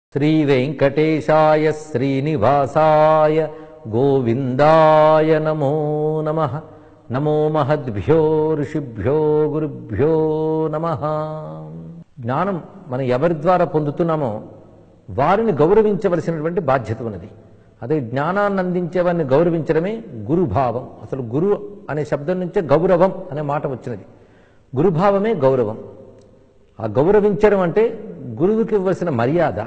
శ్రీ వెంకటేశాయ శ్రీనివాసాయ గోవిందాయ నమో నమ నమో మహద్భ్యో ఋషిభ్యో గురుభ్యో నమ జ్ఞానం మనం ఎవరి ద్వారా పొందుతున్నామో వారిని గౌరవించవలసినటువంటి బాధ్యత ఉన్నది అదే జ్ఞానాన్ని అందించే వారిని గౌరవించడమే గురుభావం అసలు గురు అనే శబ్దం నుంచే గౌరవం అనే మాట వచ్చినది గురుభావమే గౌరవం ఆ గౌరవించడం అంటే గురువుకి ఇవ్వాల్సిన మర్యాద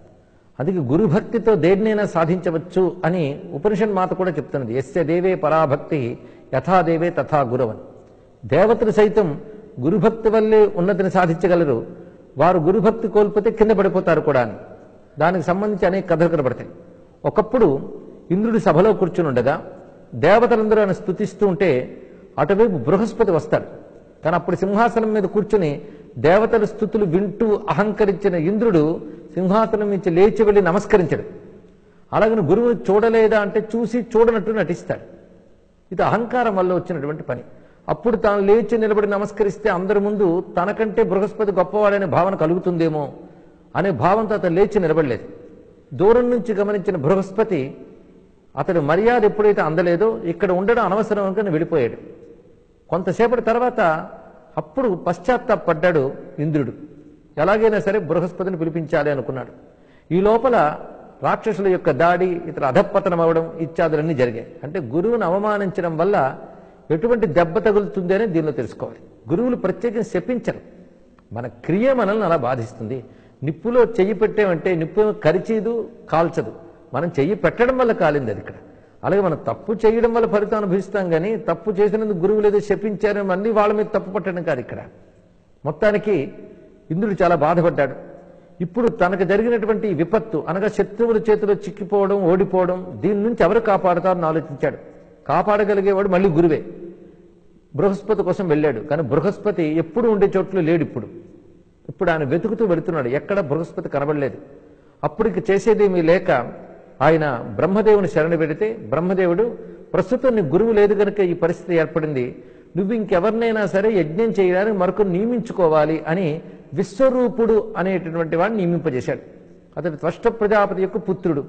అందుకే గురుభక్తితో దేన్నైనా సాధించవచ్చు అని ఉపనిషత్ మాత కూడా చెప్తున్నది ఎస్య దేవే పరాభక్తి యథా దేవే తథా గురవన్ దేవతలు సైతం గురుభక్తి వల్లే ఉన్నతిని సాధించగలరు వారు గురుభక్తి కోల్పోతే కింద పడిపోతారు కూడా అని దానికి సంబంధించి అనేక కథలు కనబడతాయి ఒకప్పుడు ఇంద్రుడి సభలో కూర్చుని ఉండగా దేవతలందరూ ఆయన స్తుతిస్తూ ఉంటే అటువైపు బృహస్పతి వస్తాడు కానీ అప్పుడు సింహాసనం మీద కూర్చుని దేవతల స్థుతులు వింటూ అహంకరించిన ఇంద్రుడు సింహాసనం నుంచి లేచి వెళ్ళి నమస్కరించడు అలాగని గురువు చూడలేదా అంటే చూసి చూడనట్టు నటిస్తాడు ఇది అహంకారం వల్ల వచ్చినటువంటి పని అప్పుడు తాను లేచి నిలబడి నమస్కరిస్తే అందరి ముందు తనకంటే బృహస్పతి గొప్పవాడనే భావన కలుగుతుందేమో అనే భావంతో అతను లేచి నిలబడలేదు దూరం నుంచి గమనించిన బృహస్పతి అతడు మర్యాద ఎప్పుడైతే అందలేదో ఇక్కడ ఉండడం అనవసరం అనుకుని వెళ్ళిపోయాడు కొంతసేపటి తర్వాత అప్పుడు పశ్చాత్తాపడ్డాడు ఇంద్రుడు ఎలాగైనా సరే బృహస్పతిని పిలిపించాలి అనుకున్నాడు ఈ లోపల రాక్షసుల యొక్క దాడి ఇతర అధపతనం అవ్వడం ఇత్యాదులన్నీ జరిగాయి అంటే గురువుని అవమానించడం వల్ల ఎటువంటి దెబ్బ తగులుతుంది అని దీనిలో తెలుసుకోవాలి గురువులు ప్రత్యేకంగా శపించరు మన క్రియ మనల్ని అలా బాధిస్తుంది నిప్పులో చెయ్యి పెట్టామంటే నిప్పు కరిచీదు కాల్చదు మనం చెయ్యి పెట్టడం వల్ల కాలింది అది ఇక్కడ అలాగే మనం తప్పు చేయడం వల్ల ఫలితం అనుభవిస్తాం కానీ తప్పు చేసినందుకు గురువులు ఏదో శపించారని మళ్ళీ వాళ్ళ మీద తప్పు పట్టడం కాదు ఇక్కడ మొత్తానికి ఇంద్రుడు చాలా బాధపడ్డాడు ఇప్పుడు తనకు జరిగినటువంటి ఈ విపత్తు అనగా శత్రువుల చేతిలో చిక్కిపోవడం ఓడిపోవడం దీని నుంచి ఎవరు కాపాడుతారని ఆలోచించాడు కాపాడగలిగేవాడు మళ్ళీ గురువే బృహస్పతి కోసం వెళ్ళాడు కానీ బృహస్పతి ఎప్పుడు ఉండే చోట్ల లేడు ఇప్పుడు ఇప్పుడు ఆయన వెతుకుతూ వెళుతున్నాడు ఎక్కడ బృహస్పతి కనబడలేదు అప్పటికి చేసేదేమీ లేక ఆయన బ్రహ్మదేవుని శరణ పెడితే బ్రహ్మదేవుడు ప్రస్తుతం నీ గురువు లేదు కనుక ఈ పరిస్థితి ఏర్పడింది నువ్వు ఇంకెవరినైనా సరే యజ్ఞం చేయడానికి మరొకరు నియమించుకోవాలి అని విశ్వరూపుడు అనేటటువంటి వాడిని నియమింపజేశాడు అతడు త్వష్ట ప్రజాపతి యొక్క పుత్రుడు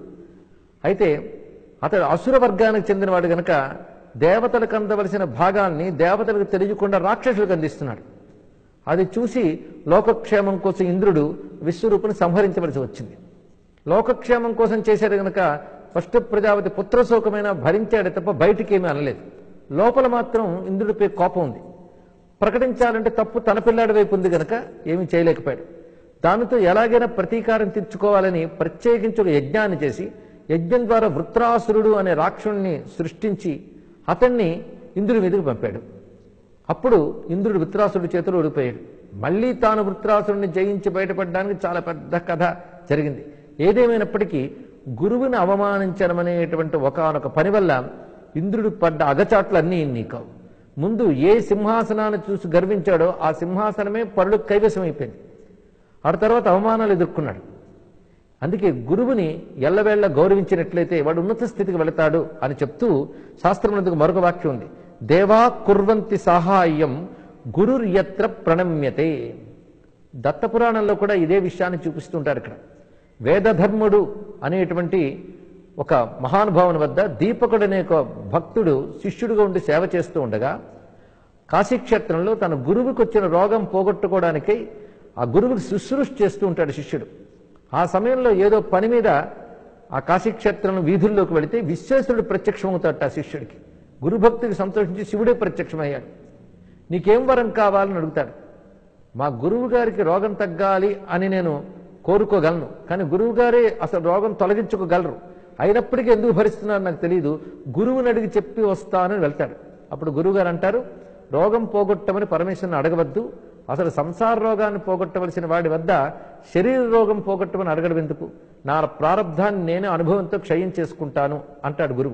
అయితే అతడు అసుర వర్గానికి చెందినవాడు గనక దేవతలకు అందవలసిన భాగాన్ని దేవతలకు తెలియకుండా రాక్షసులకు అందిస్తున్నాడు అది చూసి లోకక్షేమం కోసం ఇంద్రుడు విశ్వరూపుని సంహరించవలసి వచ్చింది లోకక్షేమం కోసం చేశాడు గనక ఫస్ట్ ప్రజాపతి పుత్రశోకమైన భరించాడు తప్ప బయటికి ఏమీ అనలేదు లోపల మాత్రం ఇంద్రుడిపై కోపం ఉంది ప్రకటించాలంటే తప్పు తన పిల్లాడి వైపు ఉంది గనక ఏమీ చేయలేకపోయాడు దానితో ఎలాగైనా ప్రతీకారం తీర్చుకోవాలని ప్రత్యేకించి ఒక యజ్ఞాన్ని చేసి యజ్ఞం ద్వారా వృత్రాసురుడు అనే రాక్షుణ్ణి సృష్టించి అతన్ని ఇంద్రుడి మీదకి పంపాడు అప్పుడు ఇంద్రుడు వృత్రాసుడి చేతులు ఓడిపోయాడు మళ్ళీ తాను వృత్రాసుడిని జయించి బయటపడడానికి చాలా పెద్ద కథ జరిగింది ఏదేమైనప్పటికీ గురువుని అవమానించడం అనేటువంటి ఒకనొక పని వల్ల ఇంద్రుడు పడ్డ అగచాట్లన్నీ ఇన్ని కావు ముందు ఏ సింహాసనాన్ని చూసి గర్వించాడో ఆ సింహాసనమే పరులకు కైవసం అయిపోయింది ఆ తర్వాత అవమానాలు ఎదుర్కొన్నాడు అందుకే గురువుని ఎల్లవేళ్ల గౌరవించినట్లయితే వాడు ఉన్నత స్థితికి వెళతాడు అని చెప్తూ శాస్త్రమునందుకు మరొక వాక్యం ఉంది దేవా కుర్వంతి సహాయం గురుర్యత్ర ప్రణమ్యతే దత్తపురాణంలో కూడా ఇదే విషయాన్ని చూపిస్తుంటారు ఇక్కడ వేదధర్ముడు అనేటువంటి ఒక మహానుభావుని వద్ద దీపకుడు అనే ఒక భక్తుడు శిష్యుడిగా ఉండి సేవ చేస్తూ ఉండగా కాశీక్షేత్రంలో తన గురువుకి వచ్చిన రోగం పోగొట్టుకోవడానికి ఆ గురువుకి శుశ్రూష చేస్తూ ఉంటాడు శిష్యుడు ఆ సమయంలో ఏదో పని మీద ఆ కాశీక్షేత్రం వీధుల్లోకి వెళితే విశ్వేశ్వరుడు ప్రత్యక్షమవుతాడు ఆ శిష్యుడికి గురుభక్తికి సంతోషించి శివుడే ప్రత్యక్షమయ్యాడు నీకేం వరం కావాలని అడుగుతాడు మా గురువు గారికి రోగం తగ్గాలి అని నేను కోరుకోగలను కానీ గురువు గారే అసలు రోగం తొలగించుకోగలరు అయినప్పటికీ ఎందుకు భరిస్తున్నారో నాకు తెలియదు గురువుని అడిగి చెప్పి వస్తానని వెళ్తాడు అప్పుడు గురువుగారు అంటారు రోగం పోగొట్టమని పరమేశ్వరుని అడగవద్దు అసలు సంసార రోగాన్ని పోగొట్టవలసిన వాడి వద్ద శరీర రోగం పోగొట్టమని అడగడం ఎందుకు నా ప్రారంధాన్ని నేనే అనుభవంతో క్షయం చేసుకుంటాను అంటాడు గురువు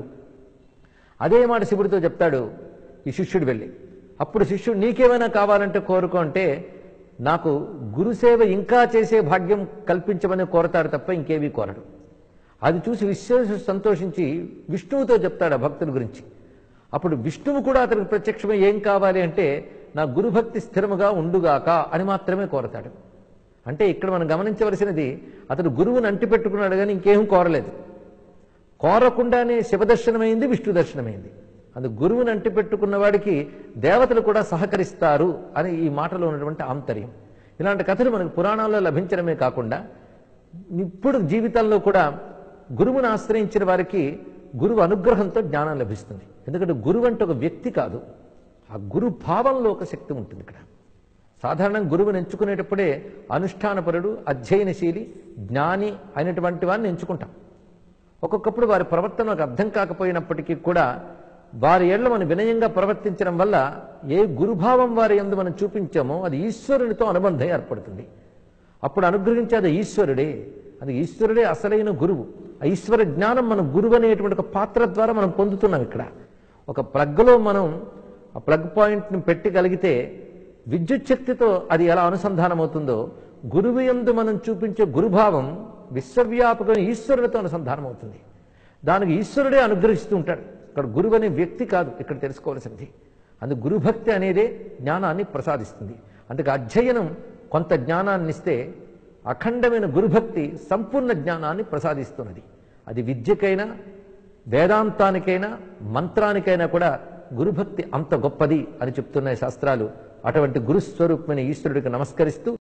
అదే మాట శివుడితో చెప్తాడు ఈ శిష్యుడు వెళ్ళి అప్పుడు శిష్యుడు నీకేమైనా కావాలంటే కోరుకో అంటే నాకు గురుసేవ ఇంకా చేసే భాగ్యం కల్పించమని కోరతాడు తప్ప ఇంకేమీ కోరడు అది చూసి విశ్వేశ్వరుడు సంతోషించి విష్ణువుతో చెప్తాడు ఆ భక్తుల గురించి అప్పుడు విష్ణువు కూడా అతనికి ప్రత్యక్షమై ఏం కావాలి అంటే నా గురుభక్తి స్థిరముగా ఉండుగాక అని మాత్రమే కోరతాడు అంటే ఇక్కడ మనం గమనించవలసినది అతడు గురువుని అంటి పెట్టుకున్నాడు కానీ ఇంకేం కోరలేదు కోరకుండానే శివదర్శనమైంది విష్ణు దర్శనమైంది అందు గురువుని అంటి పెట్టుకున్న వాడికి దేవతలు కూడా సహకరిస్తారు అని ఈ మాటలో ఉన్నటువంటి ఆంతర్యం ఇలాంటి కథలు మనకు పురాణాల్లో లభించడమే కాకుండా ఇప్పుడు జీవితంలో కూడా గురువుని ఆశ్రయించిన వారికి గురువు అనుగ్రహంతో జ్ఞానం లభిస్తుంది ఎందుకంటే గురువు అంటే ఒక వ్యక్తి కాదు ఆ గురు భావంలో ఒక శక్తి ఉంటుంది ఇక్కడ సాధారణంగా గురువుని ఎంచుకునేటప్పుడే అనుష్ఠానపరుడు అధ్యయనశీలి జ్ఞాని అయినటువంటి వారిని ఎంచుకుంటాం ఒక్కొక్కప్పుడు వారి ప్రవర్తన మనకు అర్థం కాకపోయినప్పటికీ కూడా వారి ఏళ్ళ మనం వినయంగా ప్రవర్తించడం వల్ల ఏ గురుభావం వారి ఎందు మనం చూపించామో అది ఈశ్వరునితో అనుబంధం ఏర్పడుతుంది అప్పుడు అనుగ్రహించేది ఈశ్వరుడే అది ఈశ్వరుడే అసలైన గురువు ఆ ఈశ్వర జ్ఞానం మన గురువు అనేటువంటి ఒక పాత్ర ద్వారా మనం పొందుతున్నాం ఇక్కడ ఒక ప్లగ్లో మనం ఆ ప్లగ్ పాయింట్ని పెట్టగలిగితే విద్యుత్ శక్తితో అది ఎలా అనుసంధానం అవుతుందో గురువు యందు మనం చూపించే గురుభావం విశ్వవ్యాపకమైన ఈశ్వరుడితో అనుసంధానం అవుతుంది దానికి ఈశ్వరుడే అనుగ్రహిస్తూ ఉంటాడు ఇక్కడ గురువు అనే వ్యక్తి కాదు ఇక్కడ తెలుసుకోవాల్సినది అందుకు గురుభక్తి అనేదే జ్ఞానాన్ని ప్రసాదిస్తుంది అందుకే అధ్యయనం కొంత జ్ఞానాన్ని ఇస్తే అఖండమైన గురుభక్తి సంపూర్ణ జ్ఞానాన్ని ప్రసాదిస్తున్నది అది విద్యకైనా వేదాంతానికైనా మంత్రానికైనా కూడా గురుభక్తి అంత గొప్పది అని చెప్తున్నాయి శాస్త్రాలు అటువంటి గురుస్వరూపమైన ఈశ్వరుడికి నమస్కరిస్తూ